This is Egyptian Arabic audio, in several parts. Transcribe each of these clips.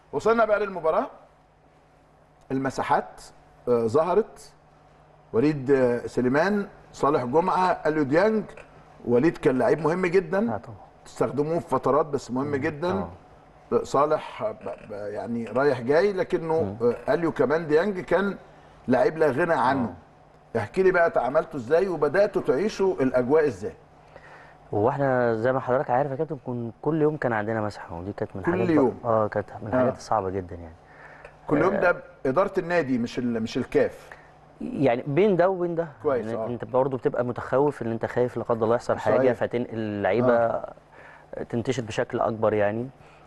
وصلنا بقى للمباراه المساحات آه، ظهرت وليد آه، سليمان صالح جمعه اليو ديانج وليد كان لعيب مهم اه جدا طبعا تستخدموه في فترات بس مهم جدا صالح ب- ب- يعني رايح جاي لكنه آه، اليو كمان ديانج كان لعيب لا غنى عنه احكي لي بقى تعاملتوا ازاي وبداتوا تعيشوا الاجواء ازاي هو احنا زي ما حضرتك عارف يا كابتن كن كل يوم كان عندنا مسحه ودي كانت من كل الحاجات يوم؟ اه كانت من الحاجات آه. الصعبه جدا يعني كل يوم ده اداره النادي مش ال- مش الكاف يعني بين ده وبين ده كويس، يعني آه. انت برضه بتبقى متخوف ان انت خايف لا قدر الله يحصل صحيح. حاجه فتنقل اللعيبه تنتشر بشكل اكبر يعني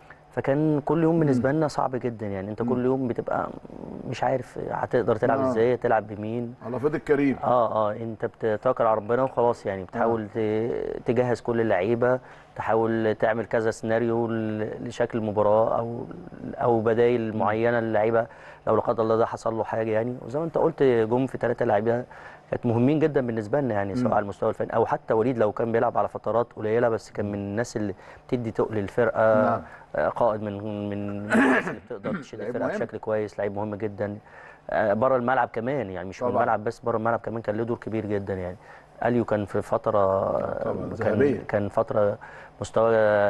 فكان كل يوم بالنسبه لنا صعب جدا يعني انت كل يوم بتبقى مش عارف هتقدر تلعب آه. ازاي تلعب بمين على فضل الكريم اه اه انت بتتوكل على ربنا وخلاص يعني بتحاول ت- تجهز كل اللعيبه تحاول تعمل كذا سيناريو ل- لشكل المباراه او او بدايل معينه للعيبه لو لا قدر الله ده حصل له حاجه يعني وزي ما انت قلت جم في ثلاثه لعيبه كانت مهمين جدا بالنسبه لنا يعني سواء على المستوى الفني او حتى وليد لو كان بيلعب على فترات قليله بس كان من الناس اللي بتدي تقل الفرقه نعم. آه، قائد من من من الناس اللي بتقدر تشيل لعيب الفرقه مهم. بشكل كويس لعيب مهم جدا بره الملعب كمان يعني مش في طبعاً. الملعب بس بره الملعب كمان كان له دور كبير جدا يعني اليو كان في فتره طبعاً، كان ذهبية. كان فتره مستوى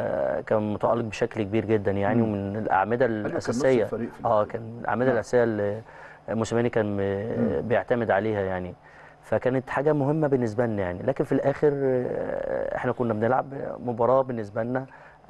كان متالق بشكل كبير جدا يعني ومن الاعمده نص الاساسيه الفريق في اه الفريق. كان الاعمده الاساسيه اللي موسيماني كان م- بيعتمد عليها يعني فكانت حاجه مهمه بالنسبه لنا يعني لكن في الاخر آه، احنا كنا بنلعب مباراه بالنسبه لنا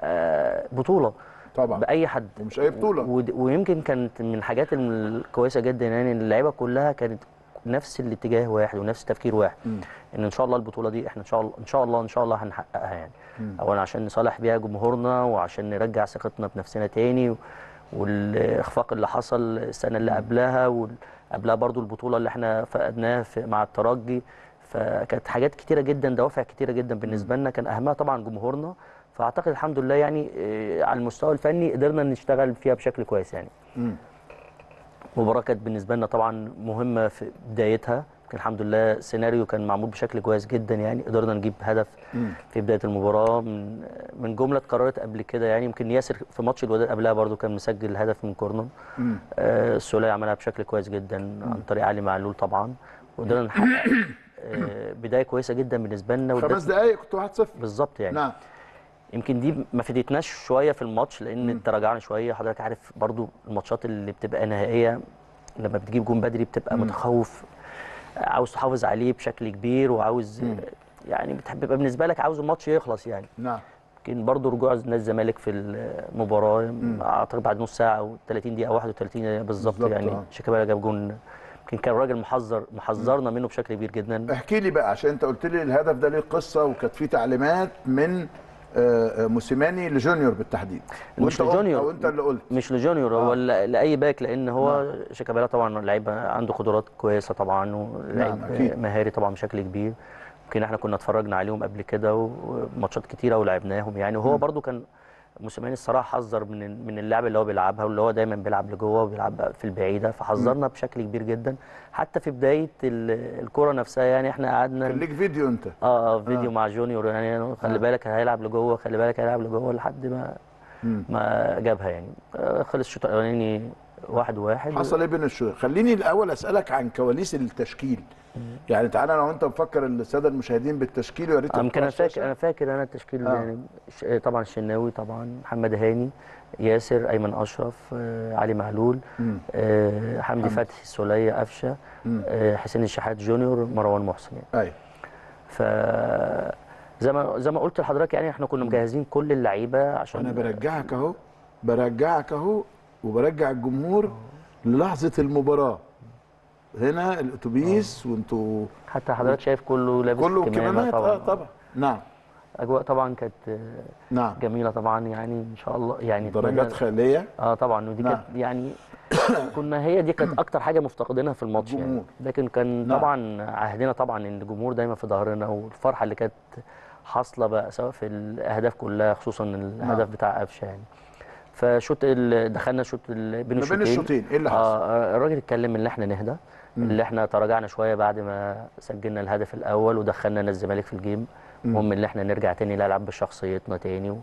آه، بطوله طبعا باي حد ومش اي بطوله ود- ويمكن كانت من الحاجات الكويسه جدا يعني إن اللعيبه كلها كانت نفس الاتجاه واحد ونفس التفكير واحد مم. ان ان شاء الله البطوله دي احنا ان شاء الله ان شاء الله ان شاء الله هنحققها يعني مم. اولا عشان نصالح بيها جمهورنا وعشان نرجع ثقتنا بنفسنا تاني و- والاخفاق اللي حصل السنه اللي قبلها وقبلها برضو البطوله اللي احنا فقدناها في مع الترجي فكانت حاجات كتيره جدا دوافع كتيره جدا بالنسبه لنا كان اهمها طبعا جمهورنا فاعتقد الحمد لله يعني آه، على المستوى الفني قدرنا نشتغل فيها بشكل كويس يعني مم. المباراه كانت بالنسبه لنا طبعا مهمه في بدايتها كان الحمد لله السيناريو كان معمول بشكل كويس جدا يعني قدرنا نجيب هدف مم. في بدايه المباراه من من جمله اتكررت قبل كده يعني يمكن ياسر في ماتش الوداد قبلها برضو كان مسجل هدف من كورنر مم. آه، السوليه عملها بشكل كويس جدا عن طريق علي معلول طبعا وقدرنا نحقق آه، بدايه كويسه جدا بالنسبه لنا وادت- خمس دقائق كنت 1-0 بالظبط يعني نعم يمكن دي ما فادتناش شويه في الماتش لان تراجعنا شويه حضرتك عارف برضو الماتشات اللي بتبقى نهائيه لما بتجيب جون بدري بتبقى متخوف عاوز تحافظ عليه بشكل كبير وعاوز يعني بتحب بيبقى بالنسبه لك عاوز الماتش يخلص يعني نعم يمكن برضو رجوع نادي الزمالك في المباراه اعتقد بعد نص ساعه او 30 دقيقه 31 دقيقه بالظبط بالظبط، يعني آه. شيكابالا جاب جون يمكن كان الراجل محذر محذرنا منه بشكل كبير جدا احكي لي بقى عشان انت قلت لي الهدف ده ليه قصه وكانت فيه تعليمات من آه، آه، موسيماني لجونيور بالتحديد مش وأنت قلت- لجونيور. او انت اللي قلت مش لجونيور هو ل- لاي باك لان هو شيكابالا طبعا لعيب عنده قدرات كويسه طبعا ولعيب نعم، أكيد. مهاري طبعا بشكل كبير يمكن احنا كنا اتفرجنا عليهم قبل كده وماتشات كتيره ولعبناهم يعني وهو برضو كان موسيماني الصراحه حذر من ال- من اللعب اللي هو بيلعبها واللي هو دايما بيلعب لجوه وبيلعب في البعيده فحذرنا بشكل كبير جدا حتى في بدايه ال- الكره نفسها يعني احنا قعدنا كان ليك فيديو انت اه اه فيديو مع جونيور يعني خلي بالك هيلعب لجوه خلي بالك هيلعب لجوه لحد ما مم. ما جابها يعني آه، خلص الشوط الاولاني واحد واحد حصل ايه بين الشوط خليني الاول اسالك عن كواليس التشكيل يعني تعالى انا وانت نفكر الساده المشاهدين بالتشكيل ويا ريت يمكن تحطه على انا فاكر الشاشة. انا فاكر انا التشكيل آه. يعني ش- طبعا الشناوي طبعا محمد هاني ياسر ايمن اشرف آه، علي معلول مم. آه، حمدي فتحي السوليه قفشه مم. آه، حسين الشحات جونيور مروان محسن يعني ايوه ف زي ما زي ما قلت لحضرتك يعني احنا كنا مجهزين كل اللعيبه عشان انا برجعك اهو برجعك اهو وبرجع الجمهور للحظه المباراه هنا الاتوبيس وانتوا حتى حضرتك شايف كله لابس كله كمامه كمامات طبعا اه طبعا نعم اجواء طبعا كانت آه، نعم جميله طبعا يعني ان شاء الله يعني درجات أتمنى- خاليه اه طبعا ودي نعم. كانت يعني كنا هي دي كانت اكتر حاجه مفتقدينها في الماتش يعني الجمهور. لكن كان نعم. طبعا عهدنا طبعا ان الجمهور دايما في ظهرنا والفرحه اللي كانت حاصله بقى سواء في الاهداف كلها خصوصا الهدف بتاع قفشه يعني فشوط ال- دخلنا شوط ال- بين ما بين الشوطين الشوطين ايه اللي حصل؟ آه الراجل اتكلم ان احنا نهدى اللي احنا تراجعنا شويه بعد ما سجلنا الهدف الاول ودخلنا نادي الزمالك في الجيم المهم ان احنا نرجع تاني نلعب بشخصيتنا تاني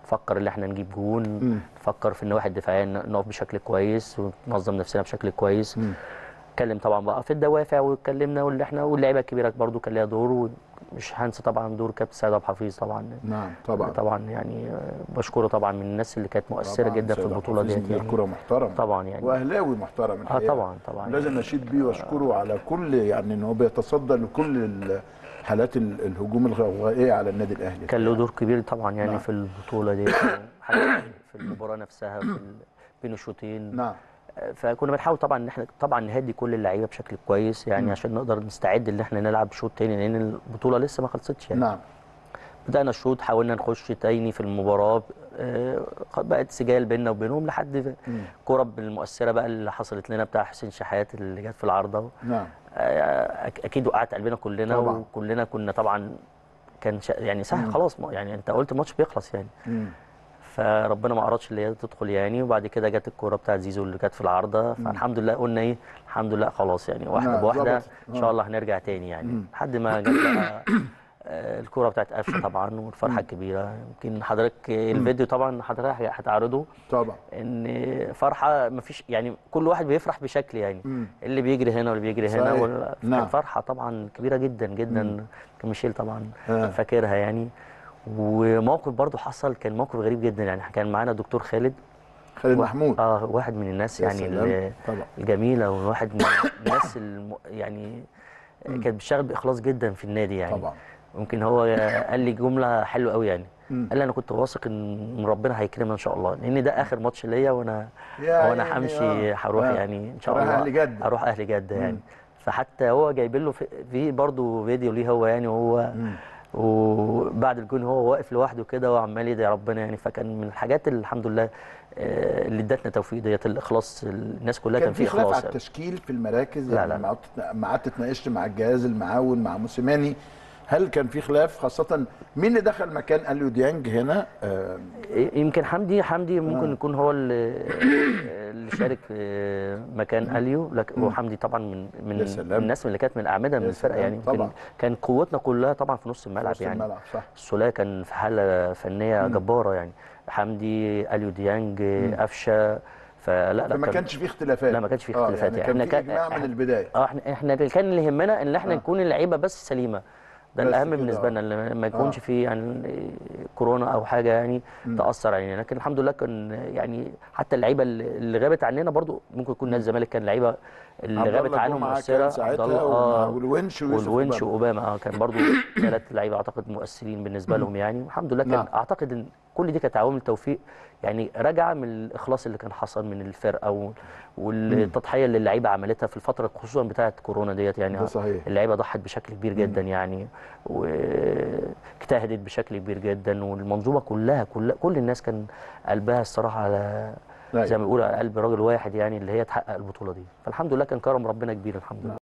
نفكر ان احنا نجيب جون مم. نفكر في النواحي الدفاعيه ن- نقف بشكل كويس وننظم نفسنا بشكل كويس مم. اتكلم طبعا بقى في الدوافع واتكلمنا واللي احنا واللعيبه الكبيره برضو كان ليها دور ومش هنسى طبعا دور كابتن سيد عبد الحفيظ طبعا نعم طبعا طبعا يعني آه، بشكره طبعا من الناس اللي كانت مؤثره طبعاً جدا في سيد البطوله حفيظ ديت مدير يعني كرة محترم طبعا يعني واهلاوي محترم اه الحقيقة. طبعا طبعا لازم اشيد بيه واشكره على كل يعني ان هو بيتصدى لكل ال- حالات ال- الهجوم الغوغائيه على النادي الاهلي كان له دور كبير طبعا يعني نعم. في البطوله دي حتى في المباراه نفسها في ال- بين الشوطين نعم فكنا بنحاول طبعا ان احنا طبعا نهدي كل اللعيبه بشكل كويس يعني مم. عشان نقدر نستعد ان احنا نلعب شوط تاني لان البطوله لسه ما خلصتش يعني نعم بدانا الشوط حاولنا نخش تاني في المباراه آه، بقت سجال بيننا وبينهم لحد مم. كرة المؤثره بقى اللي حصلت لنا بتاع حسين شحات اللي جت في العارضه نعم آه، أك- اكيد وقعت قلبنا كلنا طبعاً. وكلنا كنا طبعا كان شا يعني سهل مم. خلاص ما- يعني انت قلت الماتش بيخلص يعني مم. فربنا ما ارادش اللي هي تدخل يعني وبعد كده جت الكوره بتاعت زيزو اللي كانت في العارضه فالحمد لله قلنا ايه الحمد لله خلاص يعني واحده نعم، بواحده ظبطت. ان آه. شاء الله هنرجع تاني يعني مم. لحد ما جت بقى آه، الكوره بتاعت قفشه طبعا والفرحه الكبيره يمكن حضرتك الفيديو طبعا حضرتك هتعرضه طبعا ان فرحه ما فيش يعني كل واحد بيفرح بشكل يعني مم. اللي بيجري هنا واللي بيجري هنا صحيح. وال- نعم. كان فرحه طبعا كبيره جدا جدا كان ميشيل طبعا آه. فاكرها يعني وموقف برضو حصل كان موقف غريب جدا يعني كان معانا دكتور خالد خالد محمود اه واحد من الناس يا يعني سلام. ال- طبعا الجميله وواحد من الناس الم... يعني كانت بتشتغل باخلاص جدا في النادي يعني طبعا ممكن هو قال لي جمله حلوه قوي يعني مم. قال لي انا كنت واثق ان ربنا هيكرمنا ان شاء الله لان ده اخر ماتش ليا وانا يا وانا عيني، همشي آه. هروح آه. يعني ان شاء رايح الله أهل جدة. اروح اهل جده يعني مم. فحتى هو جايب له في, في برضه فيديو ليه هو يعني وهو مم. وبعد الجون هو واقف لوحده كده وعمال يدعي ربنا يعني فكان من الحاجات اللي الحمد لله آه، اللي ادتنا توفيق ديت الاخلاص الناس كلها كان كان في في خلاف اخلاص على يعني. التشكيل في المراكز لا، يعني لا. لما قعدت- ما قعدت اتناقشت مع الجهاز المعاون مع موسيماني هل كان في خلاف خاصة مين اللي دخل مكان اليو ديانج هنا؟ آه يمكن حمدي حمدي ممكن آه. يكون هو اللي اللي شارك في مكان اليو لكن هو حمدي طبعا من من يا سلام. الناس اللي كانت من الاعمده من يا الفرقه سلام، يعني يمكن طبعا. كان قوتنا كلها طبعا في نص الملعب وسط يعني الملعب صح السوليه كان في حاله فنيه جباره يعني حمدي اليو ديانج قفشه فلا لا فما كان- كانش في اختلافات لا، ما كانش في آه، اختلافات. يعني إحنا كان في كان- اجماع من إحنا- البداية اه احنا احنا اللي كان اللي يهمنا ان احنا آه. نكون اللعيبه بس سليمه ده بس الاهم كده، بالنسبه آه. لنا اللي ما يكونش آه. في يعني كورونا او حاجه يعني تاثر علينا لكن الحمد لله كان يعني حتى اللعيبه اللي اللي غابت عننا برضو ممكن يكون نادي الزمالك كان لعيبه اللي عبد غابت الله عنهم جمعة مؤثره كان عبد ساعتها الله ومع- اه والونش ويوسف والونش أوباما. واوباما اه كان برضو ثلاث لعيبه اعتقد مؤثرين بالنسبه لهم يعني الحمد لله كان نعم. اعتقد ان كل دي كانت عوامل توفيق يعني راجعه من الاخلاص اللي كان حصل من الفرقه و- والتضحيه اللي اللعيبه عملتها في الفتره خصوصا بتاعه كورونا ديت يعني ده صحيح. اللعيبه ضحت بشكل كبير جدا يعني واجتهدت بشكل كبير جدا والمنظومه كلها كلها كل الناس كان قلبها الصراحه على أيوة. زي ما بيقولوا على قلب راجل واحد يعني اللي هي تحقق البطوله دي فالحمد لله كان كرم ربنا كبير الحمد لله